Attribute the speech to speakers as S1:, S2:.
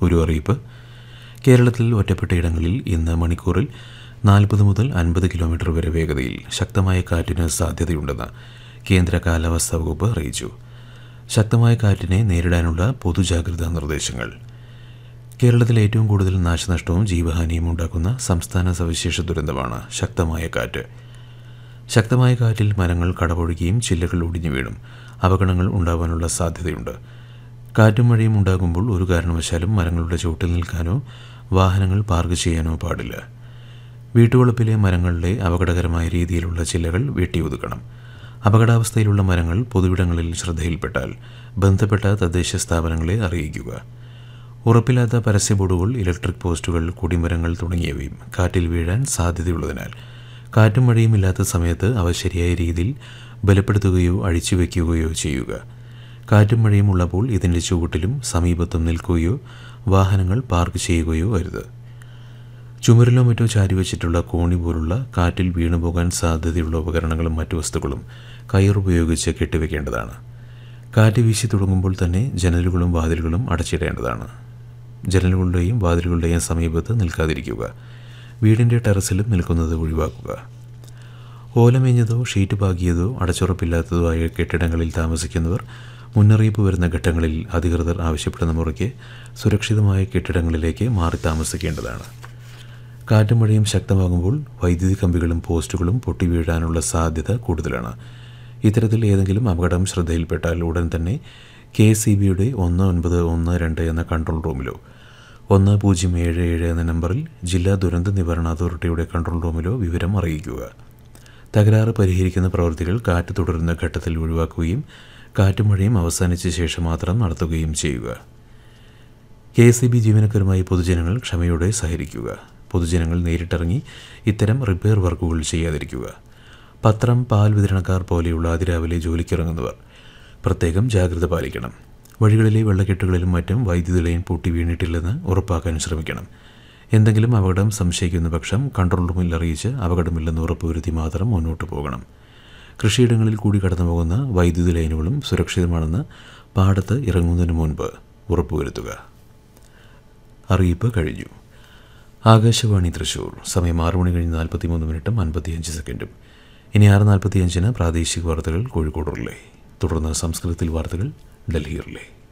S1: ഒരു അറിയിപ്പ് കേരളത്തിൽ ഒറ്റപ്പെട്ട ഇടങ്ങളിൽ ഇന്ന് മണിക്കൂറിൽ നാൽപ്പത് മുതൽ അൻപത് കിലോമീറ്റർ വരെ വേഗതയിൽ ശക്തമായ കാറ്റിന് സാധ്യതയുണ്ടെന്ന് കേന്ദ്ര കാലാവസ്ഥാ വകുപ്പ് അറിയിച്ചു ശക്തമായ കാറ്റിനെ നേരിടാനുള്ള പൊതുജാഗ്രതാ നിർദ്ദേശങ്ങൾ കേരളത്തിൽ ഏറ്റവും കൂടുതൽ നാശനഷ്ടവും ജീവഹാനിയും ഉണ്ടാക്കുന്ന സംസ്ഥാന സവിശേഷ ദുരന്തമാണ് ശക്തമായ കാറ്റ് ശക്തമായ കാറ്റിൽ മരങ്ങൾ കടപൊഴുകയും ചില്ലകൾ ഒടിഞ്ഞു വീണും അപകടങ്ങൾ ഉണ്ടാവാനുള്ള സാധ്യതയുണ്ട് കാറ്റും മഴയും ഉണ്ടാകുമ്പോൾ ഒരു കാരണവശാലും മരങ്ങളുടെ ചുവട്ടിൽ നിൽക്കാനോ വാഹനങ്ങൾ പാർക്ക് ചെയ്യാനോ പാടില്ല വീട്ടുവളപ്പിലെ മരങ്ങളുടെ അപകടകരമായ രീതിയിലുള്ള ചില്ലകൾ വെട്ടിയൊതുക്കണം അപകടാവസ്ഥയിലുള്ള മരങ്ങൾ പൊതുവിടങ്ങളിൽ ശ്രദ്ധയിൽപ്പെട്ടാൽ ബന്ധപ്പെട്ട തദ്ദേശ സ്ഥാപനങ്ങളെ അറിയിക്കുക ഉറപ്പില്ലാത്ത പരസ്യ ബോർഡുകൾ ഇലക്ട്രിക് പോസ്റ്റുകൾ കൊടിമരങ്ങൾ തുടങ്ങിയവയും കാറ്റിൽ വീഴാൻ സാധ്യതയുള്ളതിനാൽ കാറ്റും മഴയും ഇല്ലാത്ത സമയത്ത് അവ ശരിയായ രീതിയിൽ ബലപ്പെടുത്തുകയോ അഴിച്ചുവെക്കുകയോ ചെയ്യുക കാറ്റും മഴയും ഉള്ളപ്പോൾ ഇതിൻ്റെ ചുവട്ടിലും സമീപത്തും നിൽക്കുകയോ വാഹനങ്ങൾ പാർക്ക് ചെയ്യുകയോ അരുത് ചുമരിലോ മറ്റോ ചാരിവെച്ചിട്ടുള്ള കോണി പോലുള്ള കാറ്റിൽ വീണുപോകാൻ സാധ്യതയുള്ള ഉപകരണങ്ങളും മറ്റു വസ്തുക്കളും കയറുപയോഗിച്ച് കെട്ടിവെക്കേണ്ടതാണ് കാറ്റ് വീശി തുടങ്ങുമ്പോൾ തന്നെ ജനലുകളും വാതിലുകളും അടച്ചിടേണ്ടതാണ് ജനലുകളുടെയും വാതിലുകളുടെയും സമീപത്ത് നിൽക്കാതിരിക്കുക വീടിൻ്റെ ടെറസിലും നിൽക്കുന്നത് ഒഴിവാക്കുക ഓലമേഞ്ഞതോ ഷീറ്റ് പാകിയതോ അടച്ചുറപ്പില്ലാത്തതോ ആയ കെട്ടിടങ്ങളിൽ താമസിക്കുന്നവർ മുന്നറിയിപ്പ് വരുന്ന ഘട്ടങ്ങളിൽ അധികൃതർ ആവശ്യപ്പെടുന്ന മുറയ്ക്ക് സുരക്ഷിതമായ കെട്ടിടങ്ങളിലേക്ക് മാറി താമസിക്കേണ്ടതാണ് കാറ്റും മഴയും ശക്തമാകുമ്പോൾ വൈദ്യുതി കമ്പികളും പോസ്റ്റുകളും പൊട്ടി വീഴാനുള്ള സാധ്യത കൂടുതലാണ് ഇത്തരത്തിൽ ഏതെങ്കിലും അപകടം ശ്രദ്ധയിൽപ്പെട്ടാൽ ഉടൻ തന്നെ കെ സി ബിയുടെ ഒന്ന് ഒൻപത് ഒന്ന് രണ്ട് എന്ന കൺട്രോൾ റൂമിലോ ഒന്ന് പൂജ്യം ഏഴ് ഏഴ് എന്ന നമ്പറിൽ ജില്ലാ ദുരന്ത നിവാരണ അതോറിറ്റിയുടെ കൺട്രോൾ റൂമിലോ വിവരം അറിയിക്കുക തകരാറ് പരിഹരിക്കുന്ന പ്രവൃത്തികൾ കാറ്റ് തുടരുന്ന ഘട്ടത്തിൽ ഒഴിവാക്കുകയും കാറ്റും മഴയും അവസാനിച്ച ശേഷം മാത്രം നടത്തുകയും ചെയ്യുക കെ എസ് ബി ജീവനക്കാരുമായി പൊതുജനങ്ങൾ ക്ഷമയോടെ സഹകരിക്കുക പൊതുജനങ്ങൾ നേരിട്ടിറങ്ങി ഇത്തരം റിപ്പയർ വർക്കുകൾ ചെയ്യാതിരിക്കുക പത്രം പാൽ വിതരണക്കാർ പോലെയുള്ള അതിരാവിലെ ജോലിക്കിറങ്ങുന്നവർ പ്രത്യേകം ജാഗ്രത പാലിക്കണം വഴികളിലെ വെള്ളക്കെട്ടുകളിലും മറ്റും വൈദ്യുതി ലൈൻ പൊട്ടി വീണിട്ടില്ലെന്ന് ഉറപ്പാക്കാൻ ശ്രമിക്കണം എന്തെങ്കിലും അപകടം സംശയിക്കുന്ന പക്ഷം കൺട്രോൾ റൂമിൽ അറിയിച്ച് അപകടമില്ലെന്ന് ഉറപ്പുവരുത്തി മാത്രം മുന്നോട്ട് പോകണം കൃഷിയിടങ്ങളിൽ കൂടി കടന്നു പോകുന്ന വൈദ്യുതി ലൈനുകളും സുരക്ഷിതമാണെന്ന് പാടത്ത് ഇറങ്ങുന്നതിന് മുൻപ് ഉറപ്പുവരുത്തുക അറിയിപ്പ് കഴിഞ്ഞു ആകാശവാണി തൃശൂർ സമയം ആറ് മണി കഴിഞ്ഞ് നാൽപ്പത്തി മൂന്ന് മിനിറ്റും അൻപത്തിയഞ്ച് സെക്കൻഡും ഇനി ആറ് നാൽപ്പത്തിയഞ്ചിന് പ്രാദേശിക വാർത്തകൾ കോഴിക്കോട് റിലേ തുടർന്ന് സംസ്കൃതത്തിൽ വാർത്തകൾ ഡൽഹി റിലേ